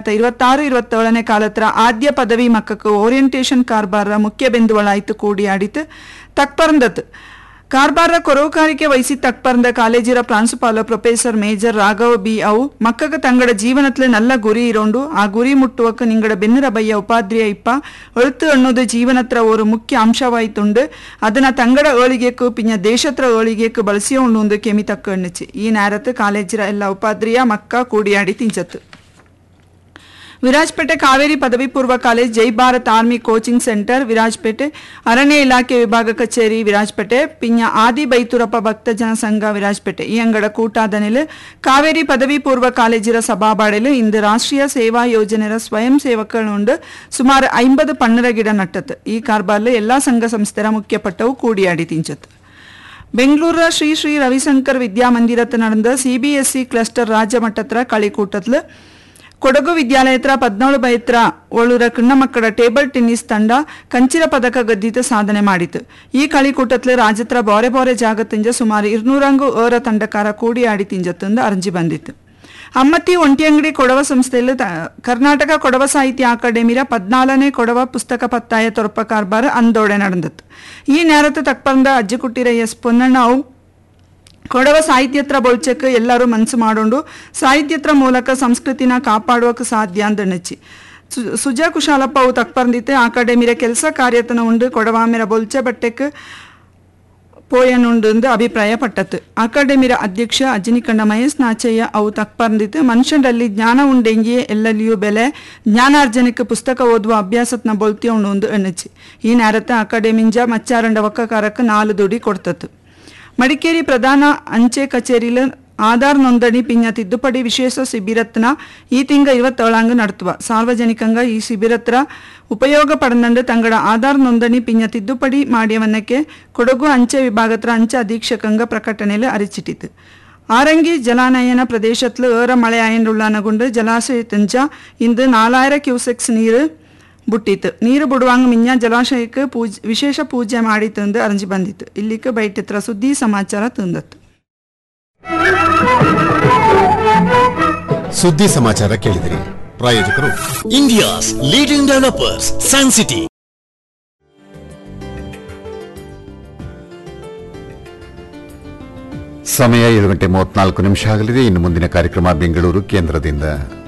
രണ്ടായിരത്തി ഇരുപത്തി ഇരുപത്തേഴನೇ കാലത്ര ആദ്യ പദവി മക്കൾക്ക് ഓറിയന്റേഷൻ ಕಾರ್ಬಾರ ಮುಖ್ಯ ಬಿಂದುವಳಾಯ್ತು ಕೂಡಿಯಾಡಿತು ತಕ್ಪರಂದತ್ ಕಾರ್ಬಾರ ಕೊರವುಕಾರಿಕೆ ವಹಿಸಿ ತಕ್ಪರಂದ ಕಾಲೇಜಿರ ಪ್ರಾಂಶುಪಾಲ ಪ್ರೊಫೆಸರ್ ಮೇಜರ್ ರಾಘವ ಬಿ ಅವು ಮಕ್ಕಗ ತಂಗಡ ಜೀವನತ್ಲೆ ನಲ್ಲ ಗುರಿ ಇರೋಂಡು ಆ ಗುರಿ ಮುಟ್ಟುವಕ್ಕೆ ನಿಂಗಡ ಬೆನ್ನಿರ ಬಯ್ಯ ಉಪಾಧ್ರಿಯ ಇಪ್ಪ ಎಳುತು ಅನ್ನೋದು ಜೀವನತ್ರ ஒரு ಮುಖ್ಯ ಅಂಶವಾಯ್ತುಂಡು ಅದನ್ನ ತಂಗಡ ಏಳಿಗೆಕ್ಕು ಪಿಂಜ ದೇಶತ್ರ ಏಳಿಗೆಕ್ಕು ಬಳಸಿಯೋಂಡು ಒಂದು ಕೆಮಿ ತಕ್ಕ ಎಣ್ಣಿಚಿ ಈ ನೇರತ್ತು ಕಾಲೇಜಿರ ಎಲ್ಲ ಉಪಾಧ್ರಿಯ ಮಕ್ಕ ಕೂಡಿಯಾಡಿ ತಿಂಚತ್ತು ವಿರಾಜಪೇಟೆ ಕಾವೇರಿ ಪದವಿ ಪೂರ್ವ college Jai Bharat army coaching centre Virajpet ಅರಣ್ಯ ಇಲಾಖೆ ವಿಭಾಗ ಕಚೇರಿ ವಿರಾಜಪೇಟೆ ಪಿಂಜ ಆದಿ ಬೈತುರಪ್ಪ ಭಕ್ತ ಜನ ಸಂಘ ವಿರಾಜಪೇಟೆ ಈ ಅಂಗಡ ಕೂಟಾದನೆಲು ಕಾವೇರಿ ಪದವಿ ಪೂರ್ವ ಕಾಲೇಜಿರ ಸಭಾಬಾಡೆಲು ಇಂದು ರಾಷ್ಟ್ರೀಯ ಸೇವಾ ಯೋಜನೆಯ ಸ್ವಯಂ ಸೇವಕರುಂಡು ಸುಮಾರು ಐಂಬದು ಪನ್ನರ ಗಿಡ ನಟ್ಟತ್ತು ಈ ಕಾರ್ಬಾರ್ಲು ಎಲ್ಲಾ ಸಂಘ ಸಂಸ್ಥೆರ ಮುಖ್ಯಪಟ್ಟವು ಕೂಡಿಯಾಡಿ ತಿಂಚತ್ತು ಬೆಂಗಳೂರ ಶ್ರೀ ಶ್ರೀ ರವಿಶಂಕರ್ ವಿದ್ಯಾಮಂದಿರത്ത് നടന്ന C B S E cluster ರಾಜ್ಯಮಟ್ಟತ್ರ കളിക്കൂട്ടത്തിൽ ಕೊಡಗು ವಿದ್ಯಾಲಯತ್ರ ಪದ್ನಾಳು ಬೈತ್ರ ಒಳೂರ ಕಿಣ್ಣಮಕ್ಕಳ ಟೇಬಲ್ ಟೆನ್ನಿಸ್ ತಂಡ ಕಂಚಿರ ಪದಕ ಗದ್ದಿತ ಸಾಧನೆ ಮಾಡಿತು ಈ കളിക്കൂട്ടത്തിൽ ರಾಜ್ಯತ್ರ ಬಾರೆ ಬಾರೆ ಜಾಗತ್ತಿಂಜ ಸುಮಾರು ഇരുന്നൂರಂಗು ಏರ ತಂಡಕಾರ ಕೂಡಿ ಆಡಿ ತಿಂಜತ್ತಂದು ಅರ್ಜಿ ಬಂದಿತ್ತು ಅಮ್ಮತ್ತಿ ಒಂಟಿಯಂಗಡಿ ಕೊಡವ ಸಂಸ್ಥೆಯಲ್ಲಿ ತ- ಕರ್ನಾಟಕ ಕೊಡವ ಸಾಹಿತ್ಯ ಅಕಾಡೆಮಿರ ಪದ್ನಾಲನೇ ಕೊಡವ ಪುಸ್ತಕ ಪತ್ತಾಯ ತೊರಪ ಕಾರ್ಬಾರ ಅಂದೋಡೆ ನಡೆದತ್ತು ಈ ನೇರತ್ತು ತಕ್ಪಂದ ಅಜ್ಜಿಕುಟ್ಟಿರ ಎಸ್ ಪೊನ್ನಣ್ಣ ಅವು ಕೊಡವ ಸಾಹಿತ್ಯತ್ರ ಬೊಳ್ಚಕ್ಕೆ ಎಲ್ಲರೂ ಮನಸ್ಸು ಮಾಡೋಂಡು ಸಾಹಿತ್ಯತ್ರ ಮೂಲಕ ಸಂಸ್ಕೃತಿನ ಕಾಪಾಡುವಕ್ಕೆ ಸಾಧ್ಯ ಅಂದಣ್ಣಚ್ಚಿ ಸು- ಸುಜಾ ಕುಶಾಲಪ್ಪ ಅವು ತಕ್ಪರ್ದಿತ್ತೆ ಅಕಾಡೆಮಿರ ಕೆಲಸ ಕಾರ್ಯತನ ಉಂಡು ಕೊಡವಾಮೆರ ಬೊಲ್ಚೆ ಬಟ್ಟೆಕ್ಕೆ ಪೋಯನುಂಡು ಎಂದು ಅಭಿಪ್ರಾಯಪಟ್ಟತು ಅಕಾಡೆಮಿರ ಅಧ್ಯಕ್ಷ ಅಜ್ಜಿನಿಕಂಡ ಮಹೇಶ್ ನಾಚಯ್ಯ ಅವು ತಕ್ಪರ್ದಿತ್ತು ಮನುಷ್ಯರಲ್ಲಿ ಜ್ಞಾನ ಉಂಡೆಂಗಿಯೇ ಎಲ್ಲೆಲ್ಲಿಯೂ ಬೆಲೆ ಜ್ಞಾನಾರ್ಜನಕ್ಕೆ ಪುಸ್ತಕ ಓದುವ ಅಭ್ಯಾಸತ್ನ ಬೊಲ್ತಿಯೋಂಡು ಒಂದು ಎಣ್ಣಚ್ಚಿ ಈ ನೇರತ್ತ ಅಕಾಡೆಮಿಂಜ ಮಚ್ಚಾರಂಡ ಒಕ್ಕಕಾರಕ್ಕೆ ನಾಲು ದುಡಿ ಕೊಡ್ತತ್ತು ಮಡಿಕೇರಿ ಪ್ರಧಾನ ಅಂಚೆ ಕಚೇರಿಲ ಆಧಾರ್ ನೋಂದಣಿ ಪಿಂಜ ತಿದ್ದುಪಡಿ ವಿಶೇಷ ಶಿಬಿರತ್ನ ಈ ತಿಂಗ ಇವತ್ತೇಳಾಂಗ ನಡ್ತುವ ಸಾರ್ವಜನಿಕಂಗ ಈ ಶಿಬಿರತ್ರ ಉಪಯೋಗ ಪಡೆದಂಡು ತಂಗಡ ಆಧಾರ್ ನೋಂದಣಿ ಪಿಂಜ ತಿದ್ದುಪಡಿ ಮಾಡಿಯವನ್ನಕ್ಕೆ ಕೊಡಗು ಅಂಚೆ ವಿಭಾಗತ್ರ ಅಂಚೆ ಅಧೀಕ್ಷಕಂಗ ಪ್ರಕಟಣೆಲು ಅರಿಚಿಟ್ಟಿತು ಆರಂಗಿ ಜಲಾನಯನ ಪ್ರದೇಶತ್ಲು ಏರ ಮಳೆ ಆಯಂಡುಳ್ಳಾನಗೊಂಡು ಜಲಾಶಯತಂಚ ಇಂದು ನಾಲಾயிர ಕ್ಯೂಸೆಕ್ಸ್ ನೀರು ಬುಟ್ಟಿತ್ತು ನೀರು ಬಿಡುವಂಗ ಮಿಂಜ ಜಲಾಶಯಕ್ಕೆ ಪೂಜ್ ವಿಶೇಷ ಪೂಜೆ ಮಾಡಿ ತಂದು ಅರಂಜಿ ಬಂದಿತ್ತು ಇಲ್ಲಿಕ್ಕೆ ಬೈಟಿತ್ರ ಸುದ್ದಿ ಸಮಾಚಾರ ತಂದತ್ತು ಸುದ್ದಿ ಸಮಾಚಾರ ಕೇಳಿದಿರಿ ಪ್ರಾಯೋಜಕರು India's leading developers San City ಸಮಯ ಏಳು ಗಂಟೆ ಮೂವತ್ನಾಲ್ಕು ನಿಮಿಷ ಆಗಲಿದೆ ಇನ್ನು ಮುಂದಿನ ಕಾರ್ಯಕ್ರಮ ಬೆಂಗಳೂರು ಕೇಂದ್ರದಿಂದ